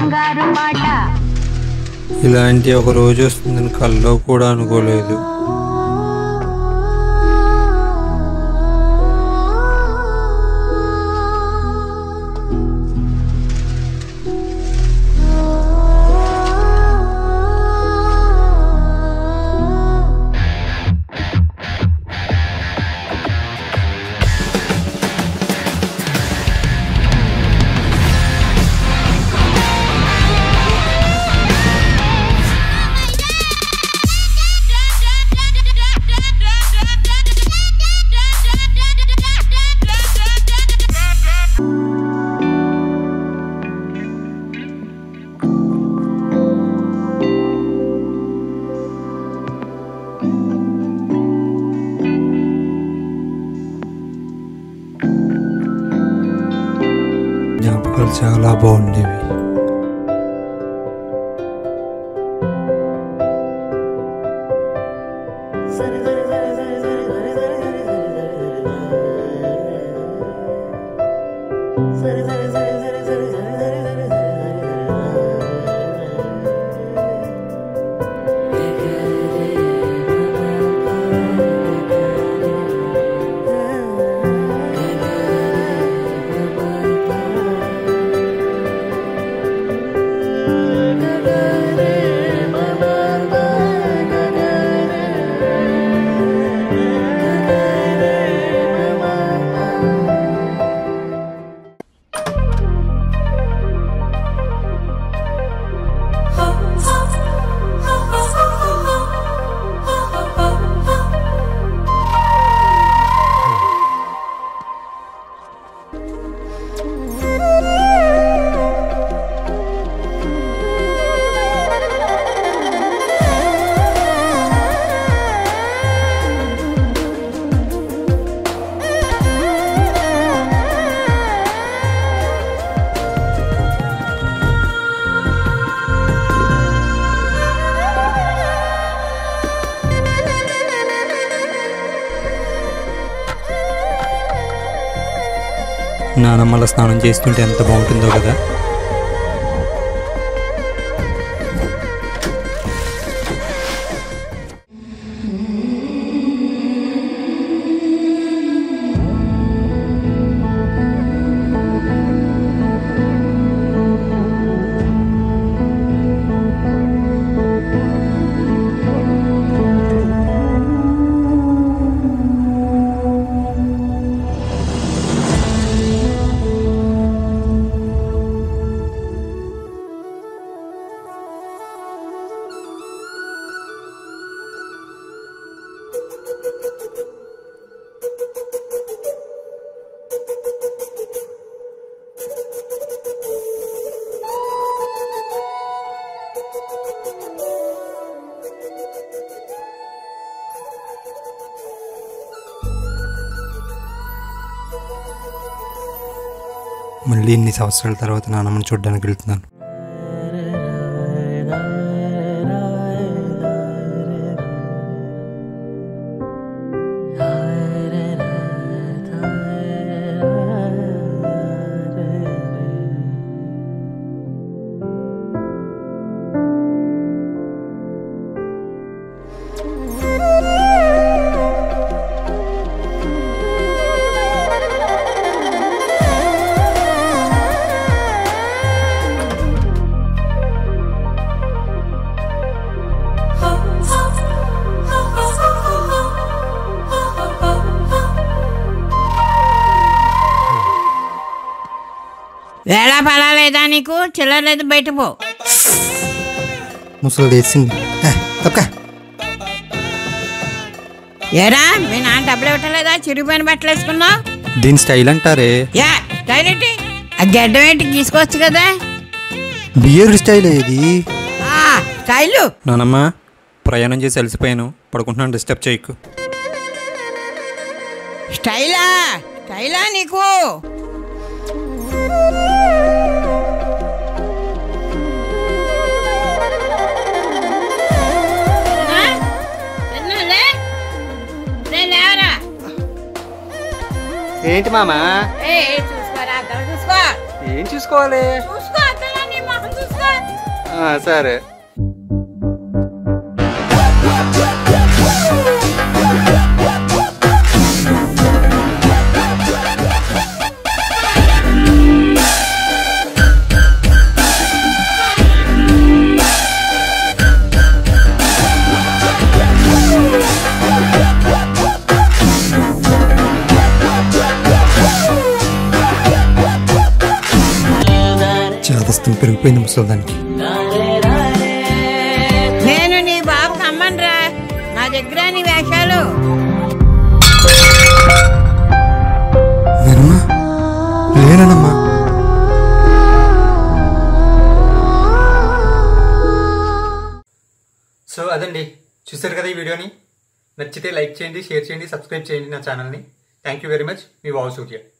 బంగారు మాట ఇలాంటి ఒక రోజు వస్తుందని కల్లో కూడా అనుకోలేదు జ్ఞాపకాలు చాలా బాగుండేవి నానమ్మల స్నానం చేస్తుంటే ఎంత బాగుంటుందో కదా మళ్ళీ ఇన్ని సంవత్సరాల తర్వాత నానమ్మని చూడడానికి వెళ్తున్నాను వేళా పలా లేదా నీకు చిల్లర లేదు బయట పో ముసలి తెచ్చింది తప్పక ఏరా మీ నాన్న డబ్బులు ఇవ్వటలేదా చిరిగిపోయిన బట్టలు వేసుకున్నావు దీని స్టైల్ అంటారే యా స్టైల్ ఏంటి ఆ గడ్డం ఏంటి గీసుకోవచ్చు కదా బియర్ స్టైల్ ఇది ఆ, స్టైలు నానమ్మ ప్రయాణం చేసి అలసిపోయాను పడుకుంటున్నాను డిస్టర్బ్ చేయకు స్టైలా స్టైలా నీకు ఆ? తిన్నాలే? లే, లేవరా. ఏంటి మామా ఏ, ఏ, చూసుకోరా అద్దం చూసుకో ఏం చూసుకోవాలి చూసుకో అద్దం నీ మొహం చూసుకో ఆ, సరే చేదస్తం పెరిగిపోయింది ముసలిదానికి నేను నీ బాబుకి అమ్మనురా నా దగ్గర నీ వేషాలు నేనమ్మా లేనమ్మా సో అదండి చూసారు కదా ఈ వీడియోని నచ్చితే లైక్ చేయండి షేర్ చేయండి సబ్స్క్రైబ్ చేయండి నా ఛానల్ని థ్యాంక్ యూ వెరీ మచ్ మీ వావ్ సూర్య